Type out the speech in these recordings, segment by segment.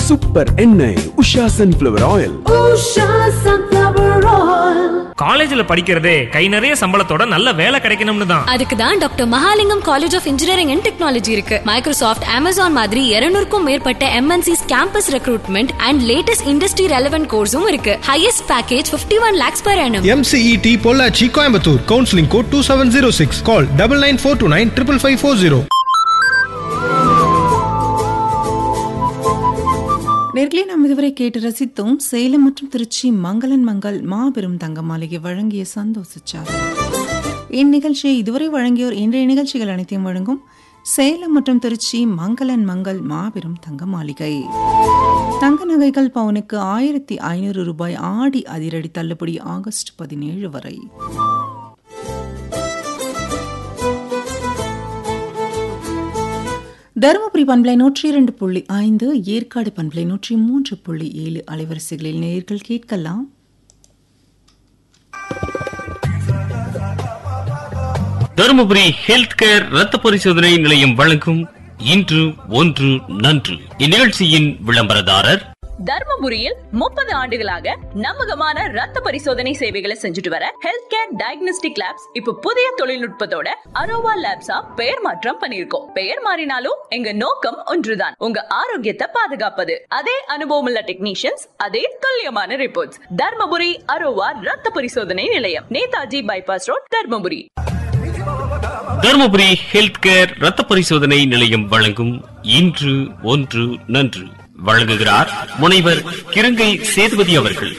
Super எண்ணெய் Usha sunflower oil Usha Sunflower Oil. காலேஜ்ல படிக்கிறதே கை நிறைய சம்பளத்தோட நல்ல வேலை கிடைக்கணும்னு தான் அதுக்கு தான் doctor Mahalingam college of engineering and technology இருக்கு மைக்ரோசாஃப்ட் அமேசான் மாதிரி 200க்கும் மேற்பட்ட MNCs campus recruitment and latest industry relevant கோர்ஸும் இருக்கு highest package 51 one lakhs per annum MCET Pollachi Coimbatore counselling code two seven zero six call double nine four two nine triple five four zero நேர்களே நாம் இதுவரை கேட்டு ரசித்தோம் சேலம் மற்றும் திருச்சி மங்களன் மங்கள் மாபெரும் தங்க மாளிகை வழங்கிய சந்தோஷச்சார் இந்நிகழ்ச்சியை இதுவரை வழங்கியோர் இன்றைய நிகழ்ச்சிகள் அனைத்தையும் வழங்கும் சேலம் மற்றும் திருச்சி மங்களன் மங்கள் மாபெரும் தங்க மாளிகை தங்க நகைகள் பவுனுக்கு ஆயிரத்தி ஐநூறு ரூபாய் ஆடி அதிரடி தள்ளுபடி ஆகஸ்ட் பதினேழு வரை தருமபுரி பண்பலை நூற்றி இரண்டு புள்ளி ஐந்து ஏற்காடு பண்பலை நூற்றி மூன்று புள்ளி ஏழு அலைவரிசைகளில் நேர்கள் கேட்கலாம் தருமபுரி ஹெல்த் கேர் ரத்த பரிசோதனை நிலையம் வழங்கும் இன்று ஒன்று நன்று இந்நிகழ்ச்சியின் விளம்பரதாரர் தர்மபுரியில் முப்பது ஆண்டுகளாக நம்பகமான ரத்த பரிசோதனை சேவைகளை செஞ்சுட்டு வர ஹெல்த் கேர் டயக்னோஸ்டிக் லேப்ஸ் இப்ப புதிய தொழில்நுட்பத்தோட அரோவா லேப்ஸா பெயர் மாற்றம் பண்ணிருக்கோம் பெயர் மாறினாலும் எங்க நோக்கம் ஒன்றுதான் உங்க ஆரோக்கியத்தை பாதுகாப்பது அதே அனுபவமுள்ள டெக்னீஷியன்ஸ் அதே துல்லியமான ரிப்போர்ட்ஸ் தர்மபுரி அரோவா ரத்த பரிசோதனை நிலையம் Netaji bypass road Dharmapuri Dharmapuri health care ரத்த பரிசோதனை நிலையம் வழங்கும் இன்று ஒன்று நன்று வழங்குகிறார் முனைவர் கிருங்கை சேதுபதி அவர்கள்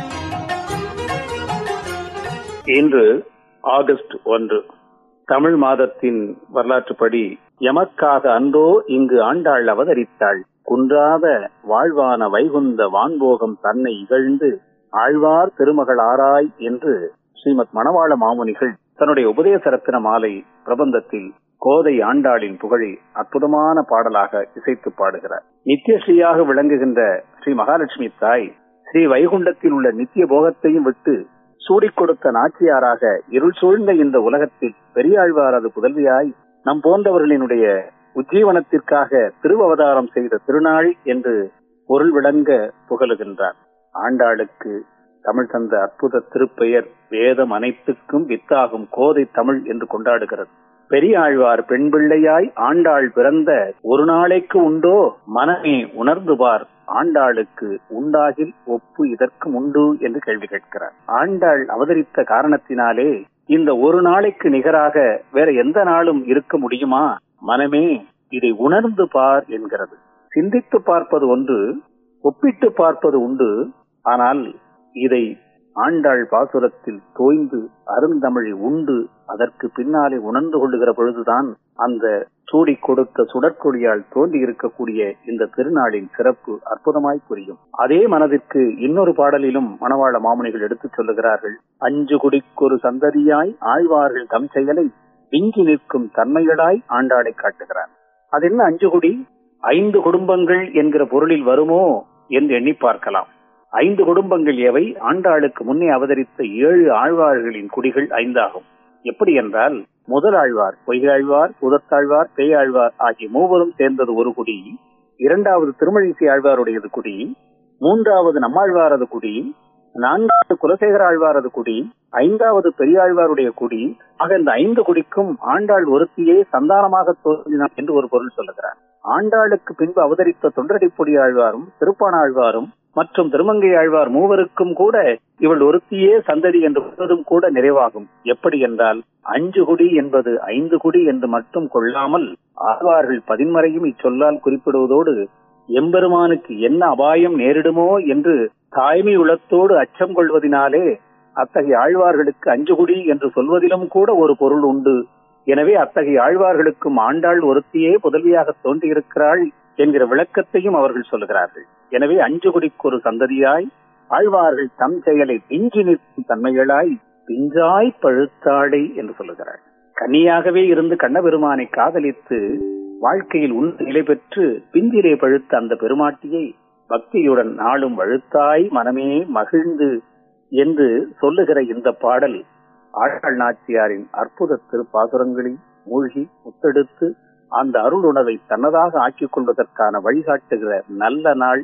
இன்று ஆகஸ்ட் ஒன்று தமிழ் மாதத்தின் வரலாற்றுப்படி எமக்காக அன்றோ இங்கு ஆண்டாள் அவதரித்தாள் குன்றாத வாழ்வான வைகுந்த வான்போகம் தன்னை இகழ்ந்து ஆழ்வார் திருமகள் ஆராய் என்று ஸ்ரீமத் மணவாள மாமுனிகள் தன்னுடைய உபதேச ரத்தின மாலை பிரபந்தத்தில் கோதை ஆண்டாளின் புகழை அற்புதமான பாடலாக இசைத்து பாடுகிறார் நித்யஸ்ரீயாக விளங்குகின்ற ஸ்ரீ மகாலட்சுமி தாய் ஸ்ரீ வைகுண்டத்தில் உள்ள நித்திய போகத்தையும் விட்டு சூடிக் கொடுத்த நாச்சியாராக இருள் சூழ்ந்த இந்த உலகத்தில் பெரியாழ்வாரது புதல்வியாய் நம் போன்றவர்களினுடைய உஜ்ஜீவனத்திற்காக திருவவதாரம் செய்த திருநாள் என்று பொருள் விளங்க புகழுகின்றார் ஆண்டாளுக்கு தமிழ் தந்த அற்புத திருப்பெயர் வேதம் அனைத்துக்கும் வித்தாகும் கோதை தமிழ் என்று கொண்டாடுகிறது பெரியாழ்வார் பெண் பிள்ளையாய் ஆண்டாள் பிறந்த ஒரு நாளைக்கு உண்டோ மனமே உணர்ந்து பார் ஆண்டாளுக்கு உண்டாகில் ஒப்பு இதற்கும் உண்டு என்று கேள்வி கேட்கிறார் ஆண்டாள் அவதரித்த காரணத்தினாலே இந்த ஒரு நாளைக்கு நிகராக வேற எந்த நாளும் இருக்க முடியுமா மனமே இதை உணர்ந்து பார் என்கிறது சிந்தித்து பார்ப்பது ஒன்று ஒப்பிட்டு பார்ப்பது உண்டு ஆனால் இதை ஆண்டாள் பாசுரத்தில் தோய்ந்து அருந்தமிழை உண்டு அதற்கு பின்னாலே உணர்ந்து கொள்ளுகிற பொழுதுதான் அந்த சூடி கொடுத்த சுடற்கொடியால் தோன்றி இருக்கக்கூடிய இந்த திருநாளின் சிறப்பு அற்புதமாய் புரியும் அதே மனதிற்கு இன்னொரு பாடலிலும் மணவாள மாமுனிகள் எடுத்துச் சொல்லுகிறார்கள் அஞ்சு குடிக்கொரு சந்ததியாய் ஆழ்வார்கள் தம் செயலை விங்கி நிற்கும் தன்மைகளாய் ஆண்டாளை காட்டுகிறார் அது என்ன அஞ்சு குடி ஐந்து குடும்பங்கள் என்கிற பொருளில் வருமோ என்று எண்ணி பார்க்கலாம் ஐந்து குடும்பங்கள் எவை ஆண்டாளுக்கு முன்னே அவதரித்த ஏழு ஆழ்வார்களின் குடிகள் ஐந்தாகும் எப்படி என்றால் முதல் ஆழ்வார் பொய்யாழ்வார் புதத்தாழ்வார் பேயாழ்வார் ஆகிய மூவரும் சேர்ந்தது ஒரு குடி இரண்டாவது திருமழிசை ஆழ்வாருடையது குடி மூன்றாவது நம்மாழ்வாரது குடி நான்காவது குலசேகர ஆழ்வாரது குடி ஐந்தாவது பெரியாழ்வாருடைய குடி ஆக இந்த ஐந்து குடிக்கும் ஆண்டாள் ஒருத்தியே சந்தானமாக தோன்றினார் என்று ஒரு பொருள் சொல்லுகிறார் ஆண்டாளுக்கு பின்பு அவதரித்த தொண்டடிப்பொடி ஆழ்வாரும் திருப்பானாழ்வாரும் மற்றும் திருமங்கை ஆழ்வார் மூவருக்கும் கூட இவள் ஒருத்தியே சந்ததி என்று முழுவதும் கூட நிறைவாகும் எப்படி என்றால் அஞ்சு குடி என்பது ஐந்து குடி என்று மட்டும் கொள்ளாமல் ஆழ்வார்கள் பதின்மறையும் இச்சொல்லால் குறிப்பிடுவதோடு எம்பெருமானுக்கு என்ன அபாயம் நேரிடுமோ என்று தாய்மை உளத்தோடு அச்சம் கொள்வதினாலே அத்தகைய ஆழ்வார்களுக்கு அஞ்சு குடி என்று சொல்வதிலும் கூட ஒரு பொருள் உண்டு எனவே அத்தகைய ஆழ்வார்களுக்கும் ஆண்டாள் ஒருத்தியே புதல்வியாக தோன்றியிருக்கிறாள் என்கிற விளக்கத்தையும் அவர்கள் சொல்லுகிறார்கள் எனவே அஞ்சு குடிக்கு ஒரு சந்ததியாய் ஆழ்வார்கள் தம் செயலை பிஞ்சு நிற்கும் தன்மைகளாய் பிஞ்சாய் பழுத்தாடை என்று சொல்லுகிறார் கன்னியாகவே இருந்து கண்ணபெருமானை காதலித்து வாழ்க்கையில் உன் நிலை பெற்று பிஞ்சிலே பழுத்த அந்த பெருமாட்டியை பக்தியுடன் நாளும் வழுத்தாய் மனமே மகிழ்ந்து என்று சொல்லுகிற இந்த பாடல் ஆண்டாள் நாச்சியாரின் அற்புத திருப்பாசுரங்களில் மூழ்கி முத்தெடுத்து அந்த அருள் உணவை தன்னதாக ஆக்கிக் கொள்வதற்கான வழிகாட்டுகிற நல்ல நாள்